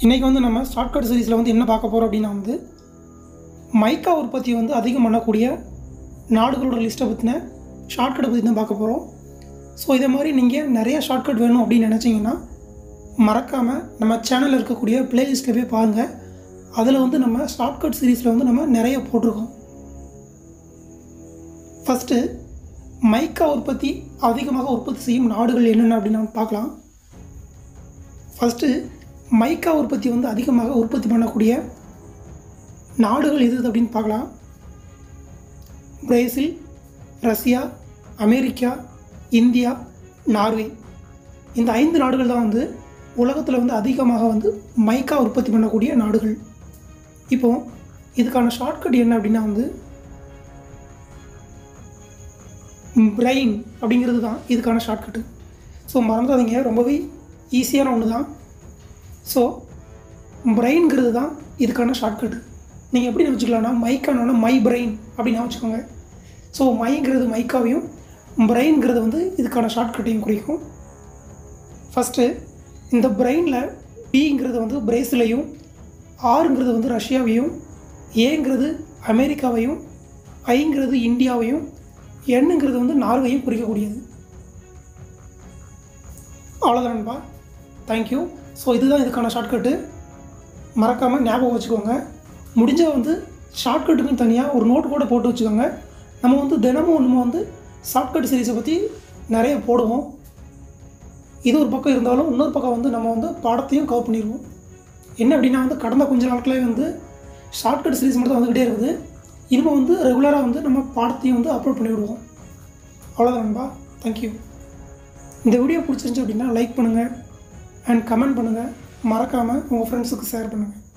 இன்றைக்கி வந்து நம்ம ஷார்ட்கட் சீரீஸில் வந்து என்ன பார்க்க போகிறோம் அப்படின்னா வந்து மைக்கா உற்பத்தி வந்து அதிகம் பண்ணக்கூடிய நாடுகளோட லிஸ்ட்டை பற்றின ஷார்ட்கட்டை பற்றி தான் பார்க்க போகிறோம் ஸோ இதே மாதிரி நீங்கள் நிறைய ஷார்ட்கட் வேணும் அப்படின்னு நினச்சிங்கன்னா மறக்காமல் நம்ம சேனலில் இருக்கக்கூடிய பிளேலிஸ்ட்டில் போய் பாருங்கள் அதில் வந்து நம்ம ஷார்ட்கட் சீரீஸில் வந்து நம்ம நிறைய போட்டிருக்கோம் ஃபஸ்ட்டு மைக்கா உற்பத்தி அதிகமாக உற்பத்தி செய்யும் நாடுகள் என்னென்ன அப்படின்னு நம்ம பார்க்கலாம் ஃபஸ்ட்டு மைக்கா உற்பத்தி வந்து அதிகமாக உற்பத்தி பண்ணக்கூடிய நாடுகள் எது அப்படின்னு பார்க்கலாம் Brazil Russia America India Norway இந்த ஐந்து நாடுகள் தான் வந்து உலகத்தில் வந்து அதிகமாக வந்து மைக்கா உற்பத்தி பண்ணக்கூடிய நாடுகள் இப்போ இதுக்கான ஷார்ட்கட் என்ன அப்படின்னா வந்து பிரெயின் அப்படிங்கிறது தான் இதுக்கான ஷார்ட்கட்டு ஸோ மறந்துடாதீங்க ரொம்பவே ஈஸியான ஒன்று தான் ஸோ பிரெயின்ங்கிறது தான் இதுக்கான ஷார்ட்கட்டு நீங்கள் எப்படி வச்சுக்கலாம்னா மைக்கானோன்னா மை பிரெயின் அப்படின்னு வச்சுக்கோங்க ஸோ மைங்கிறது மைக்காவையும் பிரெயின்ங்கிறது வந்து இதுக்கான ஷார்ட்கட்டையும் குறிக்கும் ஃபஸ்ட்டு இந்த பிரெயினில் பிங்கிறது வந்து பிரேசிலையும் ஆறுங்கிறது வந்து ரஷ்யாவையும் ஏங்கிறது அமெரிக்காவையும் ஐங்கிறது இந்தியாவையும் எண்ணுங்கிறது வந்து நார்வையும் குறிக்கக்கூடியது அவ்வளோதான்பா தேங்க்யூ ஸோ இதுதான் இதுக்கான ஷார்ட்கட்டு மறக்காமல் ஞாபகம் வச்சுக்கோங்க முடிஞ்ச வந்து ஷார்ட்கட்டுக்குன்னு தனியாக ஒரு நோட் கூட போட்டு வச்சுக்கோங்க நம்ம வந்து தினமும் நம்ம வந்து ஷார்ட்கட் சீரீஸை பற்றி நிறைய போடுவோம் இது ஒரு பக்கம் இருந்தாலும் இன்னொரு பக்கம் வந்து நம்ம வந்து பாடத்தையும் கவர் பண்ணிடுவோம் என்ன அப்படின்னா வந்து கடந்த கொஞ்ச நாட்களே வந்து ஷார்ட்கட் சீரீஸ் மட்டும் தான் வந்துக்கிட்டே இருக்குது இனிமேல் வந்து ரெகுலராக வந்து நம்ம பாடத்தையும் வந்து அப்லோட் பண்ணி விடுவோம் அவ்வளோதான்பா தேங்க்யூ இந்த வீடியோ பிடிச்சிருந்துச்சு அப்படின்னா லைக் பண்ணுங்கள் அண்ட் கமெண்ட் பண்ணுங்கள் மறக்காமல் உங்கள் ஃப்ரெண்ட்ஸுக்கு ஷேர் பண்ணுங்கள்